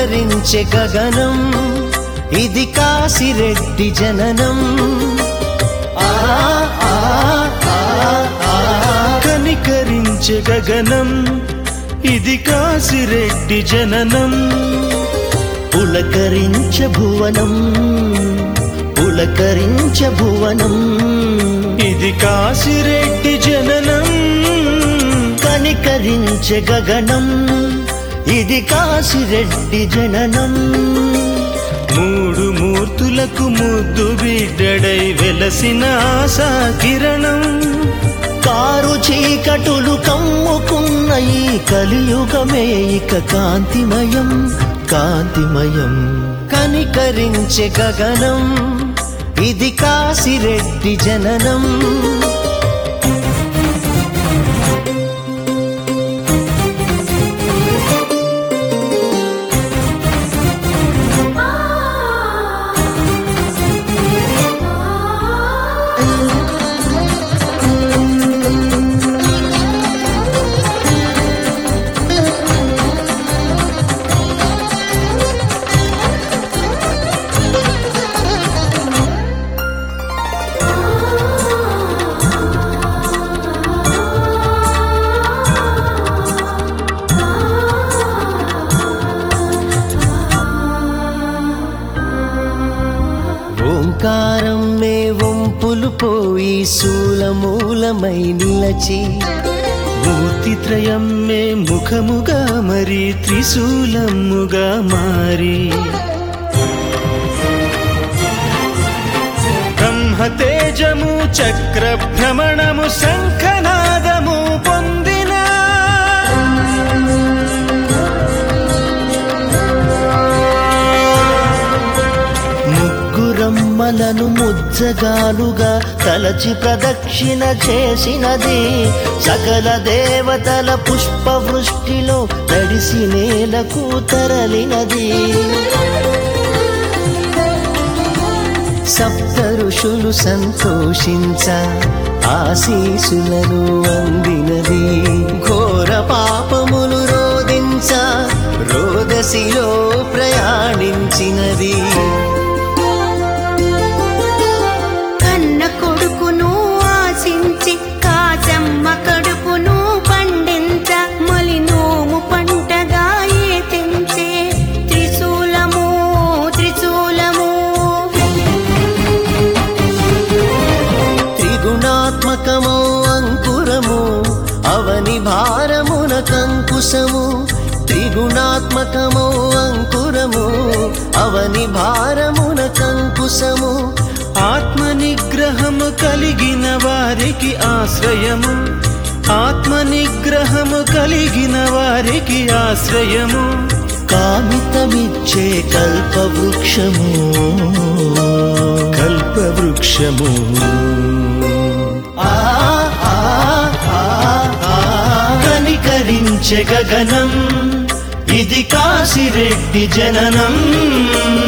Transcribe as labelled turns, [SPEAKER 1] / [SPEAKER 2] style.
[SPEAKER 1] పులకరించే గగనం ఇది కాసిరెడ్డి జననం ఆ ఆ, ఆ, ఆ.
[SPEAKER 2] కనికరించే గగనం ఇది కాసిరెడ్డి జననం
[SPEAKER 1] పులకరించ భువనం పులకరించ భువనం
[SPEAKER 2] ఇది కాసిరెడ్డి జననం
[SPEAKER 1] కనికరించ గగనం ఇది కాసిరెడ్డి జననం
[SPEAKER 2] మూడు మూర్తులకు ముద్దు బిడ్డడై వెలసిన ఆశా కిరణం
[SPEAKER 1] కారు చీకటులు కమ్ముకున్న ఈ కలియుగమే ఇక కాంతిమయం కాంతిమయం కనికరించే గగనం ఇది కాసిరెడ్డి జననం ఓంకారం మే వంపులు పోయి శూలమూలమై నిలచి
[SPEAKER 2] మూర్తిత్రయం మే ముఖముగా మరి త్రిశూలముగా మారి బ్రహ్మతేజము చక్ర భ్రమణము శంఖనాదము పొందిన
[SPEAKER 1] ముగ్గురమ్మలను ముజ్జగాలుగా తలచి ప్రదక్షిణ చేసినది సకల దేవతల పుష్పవృష్టిలో తడిసి నేలకు తరలినది సప్త ఋషులు సంతోషించ ఆశీసులను అందినది ఘోర పాపములు రోధించ రోదసిలో ప్రయాణించినది
[SPEAKER 3] కన్న కొడుకును ఆశించి కాచమ్మ కడుపును పండించ మలి నోము పంటగా ఏ తెంచే త్రిశూలము త్రిశూలము
[SPEAKER 1] త్రిగుణాత్మకమో అంకురము అవని భారమున కంకుశము త్రిగుణాత్మకమో అంకురము అవని భారమున కంకుశము
[SPEAKER 2] ఆత్మ నిగ్రహము కలిగిన వారికి ఆశ్రయము ఆత్మ నిగ్రహము కలిగిన వారికి ఆశ్రయము
[SPEAKER 1] కామితమిచ్చే కల్పవృక్షము
[SPEAKER 2] కల్పవృక్షము
[SPEAKER 1] ఆ, ఆ, ఆ, ఆ. కనికరించే గగనం ఇది కాసిరెడ్డి జననం